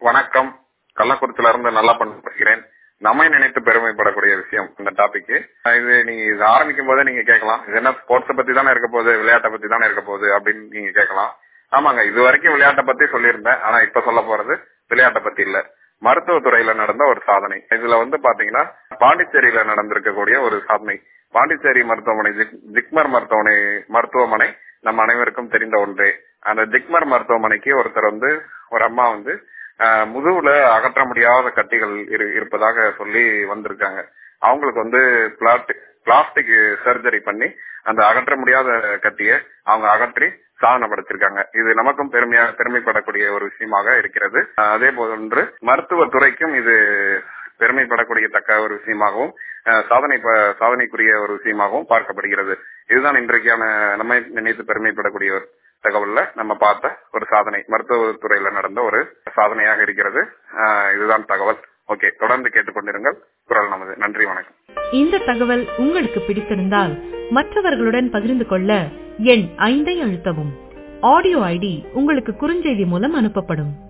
வணக்கம் கள்ளக்குறிச்சியில இருந்து நல்லா பண்ணுகிறேன் நம்மை நினைத்து பெருமைப்படக்கூடிய விஷயம் இந்த டாபிக் இது நீங்க இது ஆரம்பிக்கும் போதே நீங்க கேட்கலாம் இது என்ன ஸ்போர்ட்ஸ் பத்தி தானே இருக்க போகுது விளையாட்டை பத்தி தானே இருக்க போகுது அப்படின்னு நீங்க கேட்கலாம் ஆமாங்க இது வரைக்கும் விளையாட்டை பத்தி சொல்லியிருந்தேன் ஆனா இப்ப சொல்ல போறது விளையாட்டை பத்தி இல்ல மருத்துவத்துறையில நடந்த ஒரு சாதனை இதுல வந்து பாத்தீங்கன்னா பாண்டிச்சேரியில நடந்திருக்கக்கூடிய ஒரு சாதனை பாண்டிச்சேரி மருத்துவமனை ஜிக்- ஜிக்மர் மருத்துவமனை மருத்துவமனை நம்ம அனைவருக்கும் தெரிந்த ஒன்றே அந்த ஜிக்மர் மருத்துவமனைக்கு ஒருத்தர் வந்து ஒரு அம்மா வந்து ஆஹ், முதுகுல அகற்ற முடியாத கட்டிகள் இரு- இருப்பதாக சொல்லி வந்திருக்காங்க அவங்களுக்கு வந்து பிளாஸ்டிக் பிளாஸ்டிக் சர்ஜரி பண்ணி அந்த அகற்ற முடியாத கட்டியை அவங்க அகற்றி சாதனை படைச்சிருக்காங்க இது நமக்கும் பெருமையா பெருமைப்படக்கூடிய ஒரு விஷயமாக இருக்கிறது ஆஹ், அதே போன்று மருத்துவத்துறைக்கும் இது பெருமைப்படக்கூடிய தக்க ஒரு விஷயமாகவும் ஆஹ், சாதனை ப- சாதனைக்குரிய ஒரு விஷயமாகவும் பார்க்கப்படுகிறது இதுதான் இன்றைக்கான நம்மை நினைத்து பெருமைப்படக்கூடிய ஒரு தகவல்ல நம்ம பார்த்த ஒரு சாதனை மருத்துவத்துறையில நடந்த ஒரு சாதனையாக இருக்கிறது ஆஹ், இதுதான் தகவல் ஓகே தொடர்ந்து கேட்டுக்கொண்டிருங்கள் குரல் நமது நன்றி வணக்கம் இந்த தகவல் உங்களுக்கு பிடித்திருந்தால் மற்றவர்களுடன் பகிர்ந்து கொள்ள எண் ஐந்தை அழுத்தவும் ஆடியோ ஐடி உங்களுக்கு குறுஞ்செய்தி மூலம் அனுப்பப்படும்